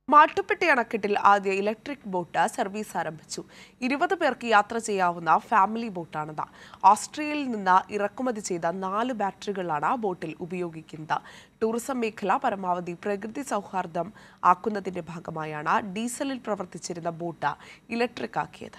മാട്ടുപ്പെട്ടി അണക്കെട്ടിൽ ആദ്യ electric boat service ആരംഭിച്ചു ഇരുപത് പേർക്ക് യാത്ര ചെയ്യാവുന്ന ഫാമിലി ബോട്ടാണിത് ഓസ്ട്രിയയിൽ നിന്ന് ഇറക്കുമതി ചെയ്ത നാല് ബാറ്ററികളാണ് ബോട്ടിൽ ഉപയോഗിക്കുന്നത് ടൂറിസം മേഖല പരമാവധി പ്രകൃതി സൗഹാർദ്ദം ആക്കുന്നതിന്റെ ഭാഗമായാണ് ഡീസലിൽ പ്രവർത്തിച്ചിരുന്ന ബോട്ട് ഇലക്ട്രിക് ആക്കിയത്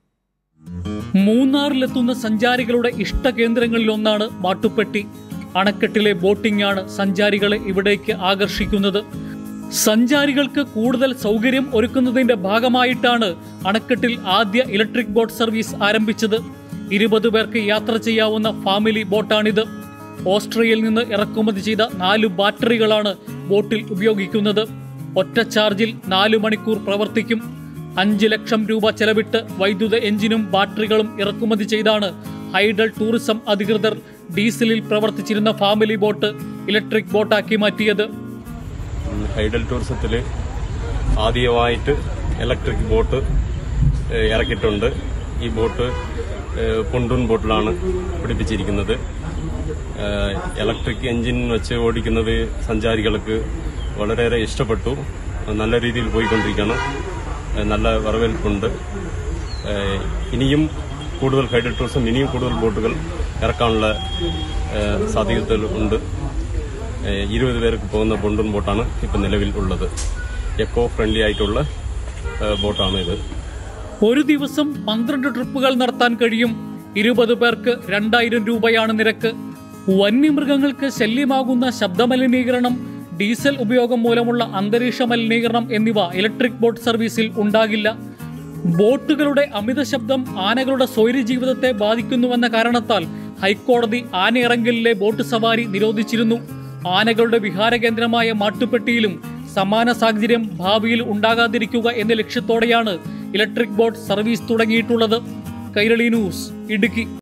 മൂന്നാറിലെത്തുന്ന സഞ്ചാരികളുടെ ഇഷ്ടകേന്ദ്രങ്ങളിലൊന്നാണ് മാട്ടുപ്പെട്ടി അണക്കെട്ടിലെ ബോട്ടിംഗ് ആണ് സഞ്ചാരികളെ ഇവിടേക്ക് ആകർഷിക്കുന്നത് സഞ്ചാരികൾക്ക് കൂടുതൽ സൗകര്യം ഒരുക്കുന്നതിന്റെ ഭാഗമായിട്ടാണ് അണക്കെട്ടിൽ ആദ്യ ഇലക്ട്രിക് ബോട്ട് സർവീസ് ആരംഭിച്ചത് ഇരുപത് പേർക്ക് യാത്ര ചെയ്യാവുന്ന ഫാമിലി ബോട്ടാണിത് ഓസ്ട്രിയയിൽ നിന്ന് ഇറക്കുമതി ചെയ്ത നാല് ബാറ്ററികളാണ് ബോട്ടിൽ ഉപയോഗിക്കുന്നത് ഒറ്റ ചാർജിൽ നാല് മണിക്കൂർ പ്രവർത്തിക്കും അഞ്ച് ലക്ഷം രൂപ ചെലവിട്ട് വൈദ്യുത എഞ്ചിനും ബാറ്ററികളും ഇറക്കുമതി ചെയ്താണ് ഹൈഡൽ ടൂറിസം അധികൃതർ ഡീസലിൽ പ്രവർത്തിച്ചിരുന്ന ഫാമിലി ബോട്ട് ഇലക്ട്രിക് ബോട്ടാക്കി മാറ്റിയത് ഹൈഡൽ ടൂറിസത്തിൽ ആദ്യമായിട്ട് ഇലക്ട്രിക് ബോട്ട് ഏഹ്, ഇറക്കിയിട്ടുണ്ട് ഈ ബോട്ട് ഏഹ്, പൊണ്ടൂൺ ബോട്ടിലാണ് പിടിപ്പിച്ചിരിക്കുന്നത് ഏഹ്, ഇലക്ട്രിക് എഞ്ചിൻ വെച്ച് ഓടിക്കുന്നത് സഞ്ചാരികൾക്ക് വളരെയേറെ ഇഷ്ടപ്പെട്ടു നല്ല രീതിയിൽ പോയിക്കൊണ്ടിരിക്കുകയാണ് ഏഹ്, നല്ല വരവേൽപ്പുണ്ട് ഏഹ്, ഇനിയും കൂടുതൽ ഹൈഡൽ ടൂറിസം ഇനിയും കൂടുതൽ ബോട്ടുകൾ ഇറക്കാനുള്ള ഏഹ്, സാധ്യതകൾ ഉണ്ട് ഏഹ് ഇരുപത് പേർക്ക് പോകുന്ന ബോണ്ടും ബോട്ടാണ് ഇപ്പം നിലവിൽ ഉള്ളത് എക്കോ ഫ്രണ്ട്ലി ആയിട്ടുള്ള ഏഹ് ബോട്ടാണ് ഇത് ഒരു ദിവസം പന്ത്രണ്ട് ട്രിപ്പുകൾ നടത്താൻ കഴിയും ഇരുപത് പേർക്ക് രണ്ടായിരം രൂപയാണ് നിരക്ക് വന്യമൃഗങ്ങൾക്ക് ശല്യമാകുന്ന ശബ്ദമലിനീകരണം ഡീസൽ ഉപയോഗം മൂലമുള്ള അന്തരീക്ഷ മലിനീകരണം എന്നിവ ഇലക്ട്രിക് ബോട്ട് സർവീസിൽ ഉണ്ടാകില്ല ബോട്ടുകളുടെ അമിത ശബ്ദം ആനകളുടെ സ്വൈര്യ ജീവിതത്തെ ബാധിക്കുന്നുവെന്ന കാരണത്താൽ ഹൈക്കോടതി ആനയിറങ്കലിലെ ബോട്ട് സവാരി നിരോധിച്ചിരുന്നു ആനകളുടെ വിഹാര കേന്ദ്രമായ മാട്ടുപ്പെട്ടിയിലും സമാന സാഹചര്യം ഭാവിയിൽ ഉണ്ടാകാതിരിക്കുക എന്ന ലക്ഷ്യത്തോടെയാണ് ഇലക്ട്രിക് ബോട്ട് സർവീസ് തുടങ്ങിയിട്ടുള്ളത് കൈരളി ന്യൂസ് ഇടുക്കി